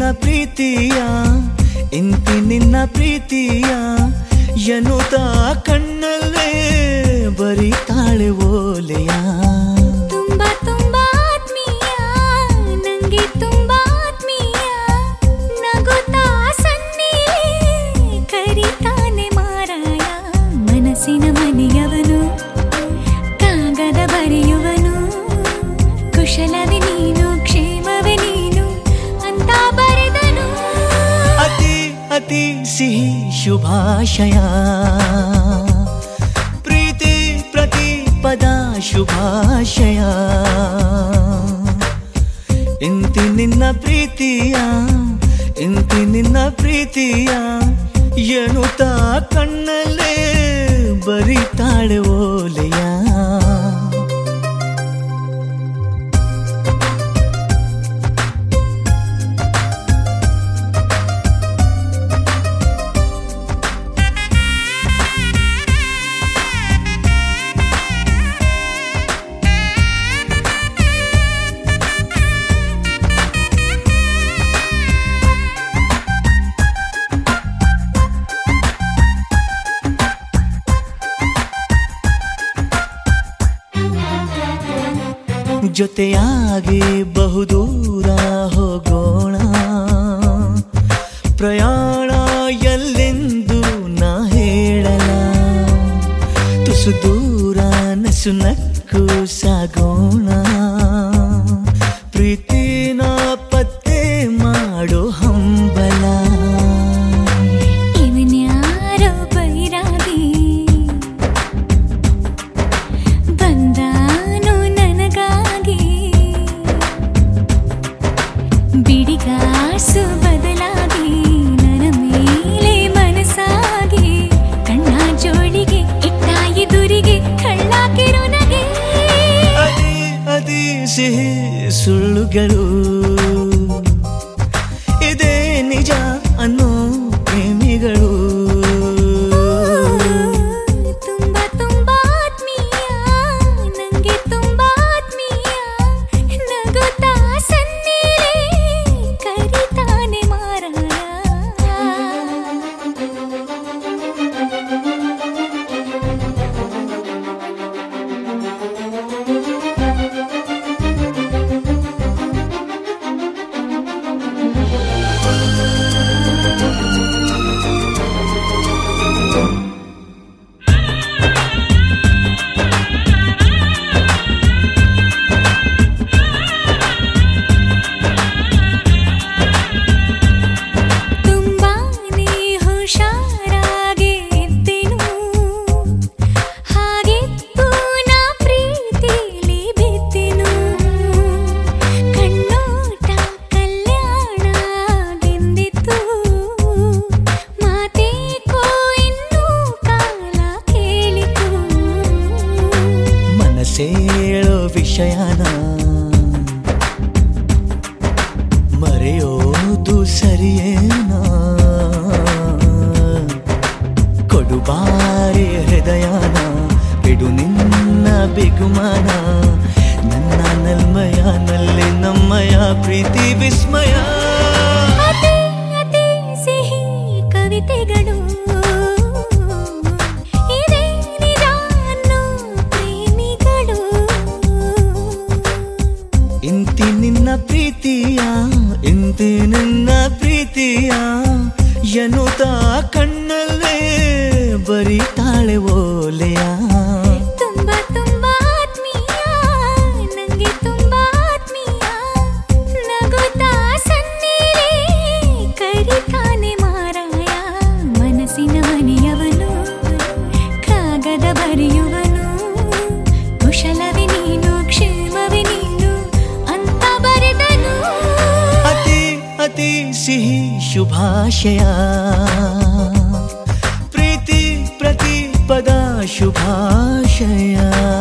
ಪ್ರೀತಿಯ ಇಂತಿ ನಿನ್ನ ಪ್ರೀತಿಯ ಎನ್ನುತ್ತ ಕಣ್ಣಲ್ಲೇ ಬರೀತಾಳೆ ಓಲೆಯ ತುಂಬಾ ತುಂಬಾ ಆತ್ಮೀಯ ನಂಗೆ ತುಂಬಾ ಆತ್ಮೀಯ ನಗುತ್ತಾ ಸನ್ನಿಲೇ ಕರಿತಾನೆ ಮಾರಾಯ ಮನಸ್ಸಿನ ಮನೆಯವನು ಕಾಗದ ಬರೆಯುವನು ಕುಶಲವೇ ನೀನು ಕ್ಷೇಮವೇ ನೀನು ಅಂತ ಬರೆದನು ಅತಿ ಅತಿ ಸಿಹಿ ಶುಭಾಶಯ ಪ್ರೀತಿ ಪ್ರತಿ ಪದ ಶುಭಾಶಯ ಇಂತಿ ನಿನ್ನ ಪ್ರೀತಿಯ ಇಂತಿ ನಿನ್ನ ಪ್ರೀತಿಯ ಎನ್ನುತ್ತ ಕಣ್ಣಲ್ಲೇ ಬರಿತಾಳೆ ಓಲೆಯ ಜೊತೆಯಾಗಿ ಬಹುದೂರ ಹೋಗೋಣ ಪ್ರಯಾಣ ಎಲ್ಲೆಂದು ನಾ ಹೇಳಲ ತುಸು ದೂರ ನಸು ನಕ್ಕು ಸಾಗೋಣ ಪ್ರೀತಿನ ಪತ್ತೆ ಮಾಡೋ ಹಂಬಲ ಇವನ್ಯಾರೋ ಬೈರಾಗಿ ಬಂದಾನು ನನಗಾಗಿ ಬಿಡಿಗಾಸು ಬದಲಾಗಿ ನನ್ನ ಮೇಲೆ ಮನಸ್ಸಾಗಿ ಕಣ್ಣ ಜೋಳಿಗೆ ಇಟ್ಟ ಎದುರಿಗೆ ಕಳ್ಳಾಕಿರು ನಗೆ ಅದೇ ಅದೇ ಸಿಹಿ ಸುಳ್ಳುಗಳು ಇದೇ ನಿಜ ಅನ್ನೋ ಪ್ರೇಮಿಗಳು ತುಂಬಾ ತುಂಬಾ ಆತ್ಮೀಯ ನಂಗೆ ತುಂಬಾ ಆತ್ಮೀಯ ನಗುತ್ತಾ ಸನ್ನಿಲೇ ಕರಿತಾನೆ ಮಾರಾಯ ತುಂಬಾನೇ ಹುಷಾರಾಗಿ ಇದ್ದೆನು ಹಾಗೆತ್ತು ನಾ ಪ್ರೀತಿಲಿ ಬಿದ್ದೆನು ಕಣ್ಣೋಟ ಕಲ್ಯಾಣ ಗೆಂದಿತ್ತು ಮಾತೇಕೋ ಇನ್ನೂ ಕಾಲ ಕೇಳಿತು ಮನಸ್ಸೇಳೋ ವಿಷಯನ ಮರೆಯೋದು ಸರಿಯೇನಾ ಕೊಡುಬಾರಿ ಹೃದಯನ ಬಿಡು ನಿನ್ನ ಬಿಗುಮಾನ ನನ್ನ ನಲ್ಮಯನಲ್ಲಿ ನಮ್ಮಯ ಪ್ರೀತಿ ವಿಸ್ಮಯ ಅತಿ ಅತಿ ಸಿಹಿ ಕವಿತೆಗಳು ಇದೇ ನಿಜ ಅನ್ನೋ ಪ್ರೇಮಿಗಳು ಇಂತಿ ನಿನ್ನ ಪ್ರೀತಿಯ ಇಂತಿ ನಿನ್ನ ಪ್ರೀತಿಯ ಎನ್ನುತ್ತ ಕಣ್ಣಲ್ಲೇ ಬರೀತಾಳೆ ಓಲೆಯ ತುಂಬಾ ತುಂಬಾ ಆತ್ಮೀಯ ನಂಗೆ ತುಂಬಾ ಆತ್ಮೀಯ ನಗುತ್ತಾ ಸನ್ನಿಲೇ ಕರಿತಾನೆ ಮಾರಾಯ ಮನಸ್ಸಿನ ಮನೆಯವನು ಕಾಗದ ಬರೆಯುವನು ಕುಶಲವೇ ನೀನು ಕ್ಷೇಮವೇ ನೀನು ಅಂತ ಬರೆದನು ಅತಿ ಅತಿ ಸಿಹಿ ಶುಭಾಶಯ ಪ್ರೀತಿ ಪ್ರತಿ ಪದ ಶುಭಾಶಯ